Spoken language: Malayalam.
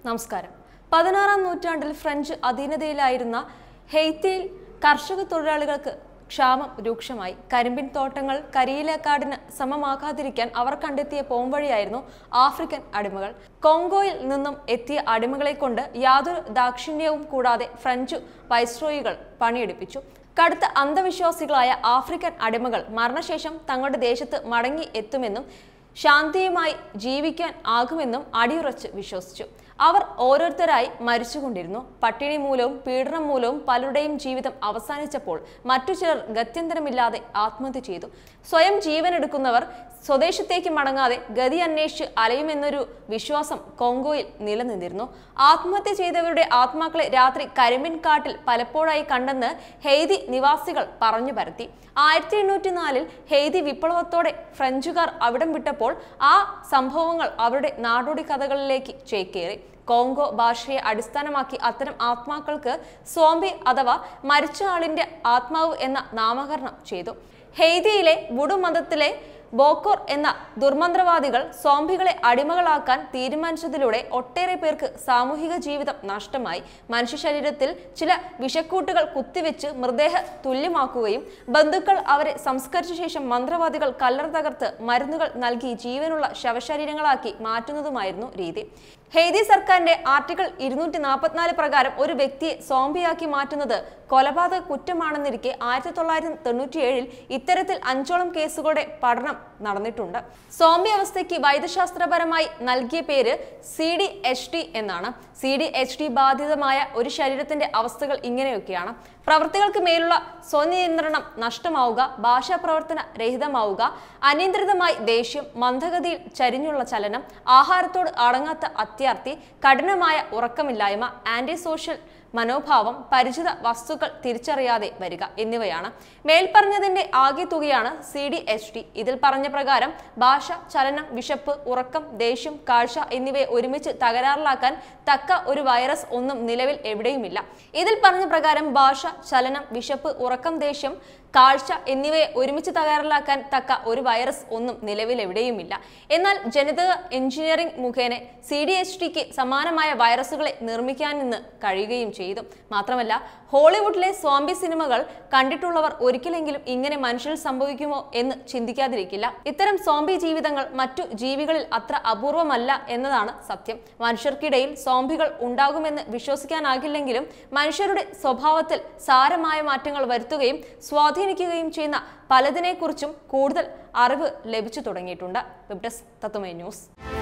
നമസ്കാരം പതിനാറാം നൂറ്റാണ്ടിൽ ഫ്രഞ്ച് അധീനതയിലായിരുന്ന ഹെയ്ത്തിയിൽ കർഷക തൊഴിലാളികൾക്ക് ക്ഷാമം രൂക്ഷമായി കരിമ്പിൻ തോട്ടങ്ങൾ കരിയിലക്കാടിന് സമമാക്കാതിരിക്കാൻ അവർ കണ്ടെത്തിയ പോംവഴിയായിരുന്നു ആഫ്രിക്കൻ അടിമകൾ കോങ്കോയിൽ നിന്നും എത്തിയ അടിമകളെ കൊണ്ട് യാതൊരു ദാക്ഷിണ്യവും കൂടാതെ ഫ്രഞ്ച് വൈസ്രോയികൾ പണിയെടുപ്പിച്ചു കടുത്ത അന്ധവിശ്വാസികളായ ആഫ്രിക്കൻ അടിമകൾ മരണശേഷം തങ്ങളുടെ ദേശത്ത് മടങ്ങി എത്തുമെന്നും ശാന്തിയുമായി ജീവിക്കാൻ ആകുമെന്നും അടിയുറച്ച് വിശ്വസിച്ചു അവർ ഓരോരുത്തരായി മരിച്ചുകൊണ്ടിരുന്നു പട്ടിണി മൂലവും പീഡനം മൂലവും പലരുടെയും ജീവിതം അവസാനിച്ചപ്പോൾ മറ്റു ചിലർ ഗത്യന്തരമില്ലാതെ ആത്മഹത്യ ചെയ്തു സ്വയം ജീവനെടുക്കുന്നവർ സ്വദേശത്തേക്ക് മടങ്ങാതെ ഗതി അന്വേഷിച്ച് അലയുമെന്നൊരു വിശ്വാസം കോങ്കോയിൽ നിലനിന്നിരുന്നു ആത്മഹത്യ ചെയ്തവരുടെ ആത്മാക്കളെ രാത്രി കരിമ്പിൻ കാട്ടിൽ പലപ്പോഴായി കണ്ടെന്ന് ഹെയ്തി നിവാസികൾ പറഞ്ഞു പരത്തി ആയിരത്തി എണ്ണൂറ്റി നാലിൽ ഹെയ്തി വിപ്ലവത്തോടെ ഫ്രഞ്ചുകാർ അവിടം വിട്ടപ്പോൾ ആ സംഭവങ്ങൾ അവരുടെ നാടോടി കഥകളിലേക്ക് ചേക്കേറി കോങ്കോ ഭാഷയെ അടിസ്ഥാനമാക്കി അത്തരം ആത്മാക്കൾക്ക് സോംബി അഥവാ മരിച്ച ആളിന്റെ ആത്മാവ് എന്ന നാമകരണം ചെയ്തു ഹെയ്തിയിലെ വുഡു മതത്തിലെ ബോക്കോർ എന്ന ദുർമന്ത്രവാദികൾ സോംബികളെ അടിമകളാക്കാൻ തീരുമാനിച്ചതിലൂടെ ഒട്ടേറെ പേർക്ക് സാമൂഹിക ജീവിതം നഷ്ടമായി മനുഷ്യ ശരീരത്തിൽ ചില വിഷക്കൂട്ടുകൾ കുത്തിവെച്ച് മൃതദേഹ തുല്യമാക്കുകയും ബന്ധുക്കൾ അവരെ സംസ്കരിച്ച ശേഷം മന്ത്രവാദികൾ കല്ലറ തകർത്ത് മരുന്നുകൾ നൽകി ജീവനുള്ള ശവശരീരങ്ങളാക്കി മാറ്റുന്നതുമായിരുന്നു രീതി ഹെയ്തി സർക്കാരിന്റെ ആർട്ടിക്കിൾ ഇരുന്നൂറ്റി നാൽപ്പത്തിനാല് പ്രകാരം ഒരു വ്യക്തിയെ സോംബിയാക്കി മാറ്റുന്നത് കൊലപാതക കുറ്റമാണെന്നിരിക്കെ ആയിരത്തി തൊള്ളായിരത്തി തൊണ്ണൂറ്റിയേഴിൽ ഇത്തരത്തിൽ അഞ്ചോളം കേസുകളുടെ പഠനം നടന്നിട്ടുണ്ട് സോംബി അവസ്ഥയ്ക്ക് വൈദ്യശാസ്ത്രപരമായി നൽകിയ പേര് സി ഡി എച്ച് ഡി എന്നാണ് സി ഡി എച്ച് ഡി ബാധിതമായ ഒരു ശരീരത്തിന്റെ അവസ്ഥകൾ ഇങ്ങനെയൊക്കെയാണ് പ്രവൃത്തികൾക്ക് മേലുള്ള സ്വനിയന്ത്രണം നഷ്ടമാവുക ഭാഷാ പ്രവർത്തന രഹിതമാവുക അനിയന്ത്രിതമായി ദേഷ്യം മന്ദഗതിയിൽ ചരിഞ്ഞുള്ള ചലനം ആഹാരത്തോട് അടങ്ങാത്ത അത്യാർത്തി കഠിനമായ ഉറക്കമില്ലായ്മ ആന്റി സോഷ്യൽ മനോഭാവം പരിചിത വസ്തുക്കൾ തിരിച്ചറിയാതെ വരിക എന്നിവയാണ് മേൽപ്പറഞ്ഞതിന്റെ ആകെ തുകയാണ് സി ഡി എച്ച് ഡി ഇതിൽ പറഞ്ഞ പ്രകാരം ഭാഷ ചലനം വിശപ്പ് ഉറക്കം ദേഷ്യം കാഴ്ച എന്നിവയെ ഒരുമിച്ച് തകരാറിലാക്കാൻ തക്ക ഒരു വൈറസ് ഒന്നും നിലവിൽ എവിടെയുമില്ല ഇതിൽ പറഞ്ഞ പ്രകാരം ഭാഷ ചലനം വിശപ്പ് ഉറക്കം ദേഷ്യം കാഴ്ച എന്നിവയെ ഒരുമിച്ച് തകരാറിലാക്കാൻ തക്ക ഒരു വൈറസ് ഒന്നും നിലവിൽ എവിടെയുമില്ല എന്നാൽ ജനിതക എഞ്ചിനീയറിംഗ് മുഖേന സി ഡി എച്ച് ടിക്ക് സമാനമായ വൈറസുകളെ നിർമ്മിക്കാൻ ഇന്ന് കഴിയുകയും ചെയ്തു മാത്രമല്ല ഹോളിവുഡിലെ സ്വാംബി സിനിമകൾ കണ്ടിട്ടുള്ളവർ ഒരിക്കലെങ്കിലും ഇങ്ങനെ മനുഷ്യരിൽ സംഭവിക്കുമോ എന്ന് ചിന്തിക്കാതിരിക്കില്ല ഇത്തരം സോംബി ജീവിതങ്ങൾ മറ്റു ജീവികളിൽ അത്ര അപൂർവമല്ല എന്നതാണ് സത്യം മനുഷ്യർക്കിടയിൽ സോംബികൾ ഉണ്ടാകുമെന്ന് വിശ്വസിക്കാനാകില്ലെങ്കിലും മനുഷ്യരുടെ സ്വഭാവത്തിൽ സാരമായ മാറ്റങ്ങൾ വരുത്തുകയും സ്വാധീനിക്കുകയും ചെയ്യുന്ന പലതിനെക്കുറിച്ചും കൂടുതൽ അറിവ് ലഭിച്ചു തുടങ്ങിയിട്ടുണ്ട് വെബ് ഡെസ്ക് തത്വമേ ന്യൂസ്